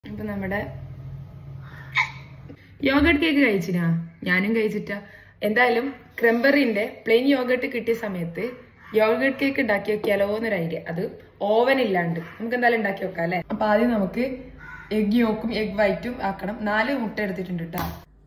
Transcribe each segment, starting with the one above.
അപ്പൊ നമ്മുടെ yogurt cake കഴിച്ചിനാ ഞാനും കഴിച്ചിട്ടാ എന്തായാലും ക്രെംബറിന്റെ പ്ലെയിൻ യോഗട്ട് കിട്ടിയ സമയത്ത് യോഗട്ട് കേക്ക് ഉണ്ടാക്കി വെക്കാലോ എന്നൊരു ഐഡിയ അത് ഓവൻ ഇല്ലാണ്ട് നമുക്ക് എന്തായാലും ഉണ്ടാക്കി വെക്കാം അല്ലെ അപ്പൊ ആദ്യം നമുക്ക് എഗ് യോക്കും എഗ് വൈറ്റും ആക്കണം നാല് മുട്ട എടുത്തിട്ടുണ്ട് കേട്ടോ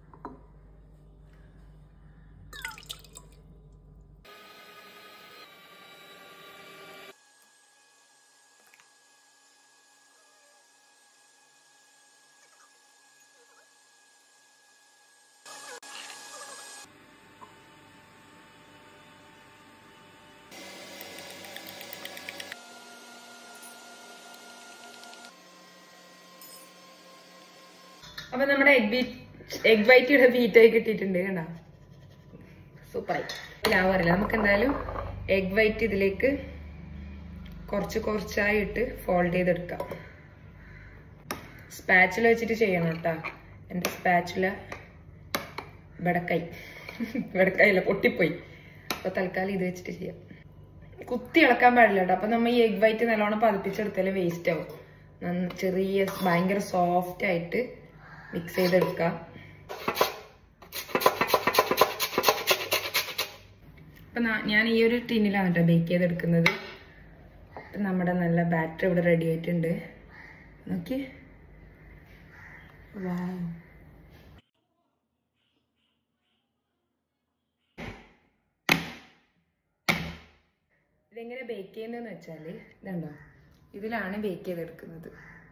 അപ്പൊ നമ്മുടെ എഗ് ബീറ്റ് എഗ് വൈറ്റ് ഇവിടെ ബീറ്റ് ആയി കിട്ടിയിട്ടുണ്ട് കണ്ട സൂപ്പറായി ലാവറില്ല നമുക്ക് എന്തായാലും എഗ് വൈറ്റ് ഇതിലേക്ക് കുറച്ച് കുറച്ചായി ഇട്ട് ഫോൾഡ് ചെയ്തെടുക്കാം സ്പാച്ചുല വെച്ചിട്ട് ചെയ്യണം കേട്ടാ എന്റെ സ്പാച്ചുല വെടക്കായി വെടക്കായില്ല പൊട്ടിപ്പോയി അപ്പൊ തൽക്കാലം ഇത് വെച്ചിട്ട് ചെയ്യാം കുത്തി ഇളക്കാൻ പാടില്ല കേട്ടോ അപ്പൊ നമ്മ ഈ എഗ് വൈറ്റ് നല്ലോണം പതിപ്പിച്ചെടുത്താലേ വേസ്റ്റ് ആവും നന്ന- ചെറിയ ഭയങ്കര സോഫ്റ്റ് ആയിട്ട് മിക്സ് ചെയ്തെടുക്കാം അപ്പൊ നാ- ഞാൻ ഈ ഒരു ടിന്നിലാണ് കേട്ടോ ബേക്ക് ചെയ്തെടുക്കുന്നത് അപ്പൊ നമ്മുടെ നല്ല ബാറ്റർ ഇവിടെ റെഡി ആയിട്ടുണ്ട് നോക്കി വാവ് ഇതെങ്ങനെ ബേക്ക് ചെയ്യുന്നതെന്ന് വെച്ചാൽ ഇതുണ്ടോ ഇതിലാണ് ബേക്ക് ചെയ്തെടുക്കുന്നത്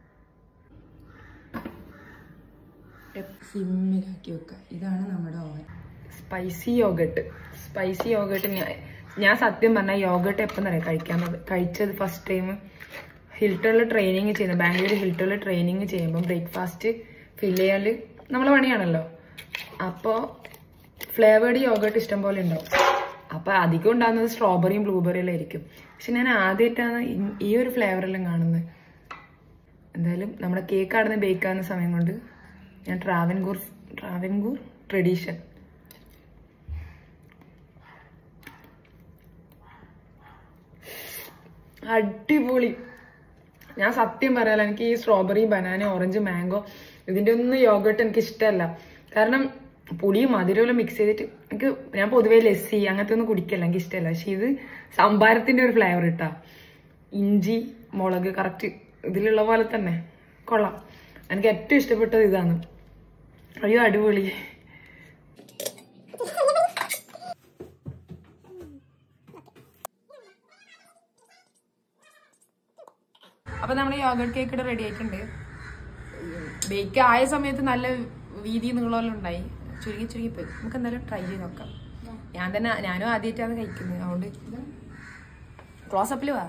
സിമ്മിലാക്കി വെക്കുക ഇതാണ് നമ്മുടെ oven spicy yogurt spicy yogurt ഞാൻ ഞാൻ സത്യം പറഞ്ഞാൽ യോഗട്ട് എപ്പം അറിയാം കഴിക്കാൻ തുട- കഴിച്ചത് ഫസ്റ്റ് ടൈം ഹിൽട്ടണിൽ ട്രെയിനിങ് ചെയ്യുന്നത് ബാംഗ്ലൂർ ഹിൽട്ടണിൽ ട്രെയിനിങ് ചെയ്യുമ്പോൾ ബ്രേക്ക്ഫാസ്റ്റ് ഫിൽ ചെയ്യാൻ നമ്മളെ പണിയാണല്ലോ അപ്പോൾ ഫ്ലേവേർഡ് യോഗട്ട് ഇഷ്ടം പോലെ ഉണ്ടാവും അപ്പൊ അധികം ഉണ്ടാകുന്നത് സ്ട്രോബെറിയും ബ്ലൂബെറിയും ആയിരിക്കും പക്ഷെ ഞാൻ ആദ്യമായിട്ടാണ് ഈ- ഈ ഒരു ഫ്ലേവറെല്ലാം കാണുന്നത് എന്തായാലും നമ്മുടെ കേക്ക് ആടുന്ന ബേക്ക് ആകുന്ന സമയം കൊണ്ട് ഞാൻ ട്രാവൻകൂർ ട്രാവൻകൂർ ട്രഡീഷൻ അടിപൊളി ഞാൻ സത്യം പറയാലോ എനിക്ക് ഈ സ്ട്രോബെറി ബനാന ഓറഞ്ച് മാംഗോ ഇതിന്റെ ഒന്നും യോഗട്ട് എനിക്ക് ഇഷ്ടമല്ല കാരണം പുളിയും മധുരവും മിക്സ് ചെയ്തിട്ട് എനിക്ക് ഞാൻ പൊതുവേ ലസ്സി അങ്ങനത്തെ ഒന്നും കുടിക്കല്ല എനിക്ക് ഇഷ്ടമല്ല പക്ഷെ ഇത് സംഭാരത്തിന്റെ ഒരു ഫ്ലേവർ ഇട്ടാ ഇഞ്ചി മുളക് കറക്റ്റ് ഇതിലുള്ള പോലെ തന്നെ കൊള്ളാം എനിക്ക് ഏറ്റവും ഇഷ്ടപ്പെട്ടത് ഇതാണ് അയ്യോ അടിപൊളി അപ്പൊ നമ്മുടെ യോഗട്ട് കേക്ക് ഇവിടെ റെഡി ആയിട്ടുണ്ട് ബേക്ക് ആയ സമയത്ത് നല്ല വീതി നീളമെല്ലാം ഉണ്ടായി ചുരുങ്ങി ചുരുങ്ങി പോയി നമുക്ക് എന്തായാലും ട്രൈ ചെയ്ത് നോക്കാം ഞാൻ തന്നെ ഞാനും ആദ്യമായിട്ടാണ് കഴിക്കുന്നത് അതുകൊണ്ട് ക്ലോസപ്പിൽ വാ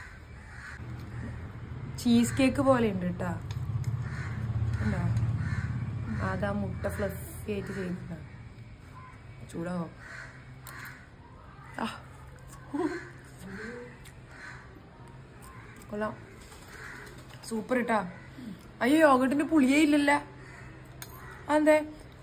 ചീസ് കേക്ക് പോലെ ഉണ്ട് കേട്ടാ ഉണ്ടോ അതാ മുട്ട ഫ്ലഫി ആയിട്ട് ചെയ്യുന്നുണ്ടോ ചൂടാവോ ആ കൊള്ളാം സൂപ്പർ ഇട്ടാ അയ്യോ യോഗട്ടിന്റെ പുളിയേ ഇല്ലല്ല അതെന്തേ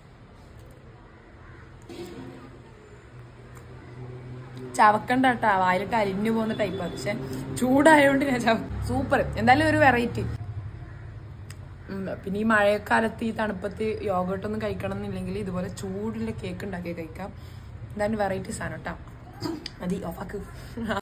ചവക്കണ്ട കേട്ടാ വായിലിട്ട് അലിഞ്ഞു പോകുന്ന ടൈപ്പാണ് പക്ഷെ ചൂടായതുകൊണ്ട് ഞാൻ ചവ സൂപ്പർ എന്തായാലും ഒരു വെറൈറ്റി പിന്നെ ഈ മഴക്കാലത്ത് ഈ തണുപ്പത്ത് യോഗട്ടൊന്നും കഴിക്കണം എന്നില്ലെങ്കിൽ ഇതുപോലെ ചൂടുള്ള കേക്ക് ഉണ്ടാക്കി കഴിക്കാം എന്തായാലും വെറൈറ്റി സാധനം കേട്ടോ മതി ഓഫാക്ക്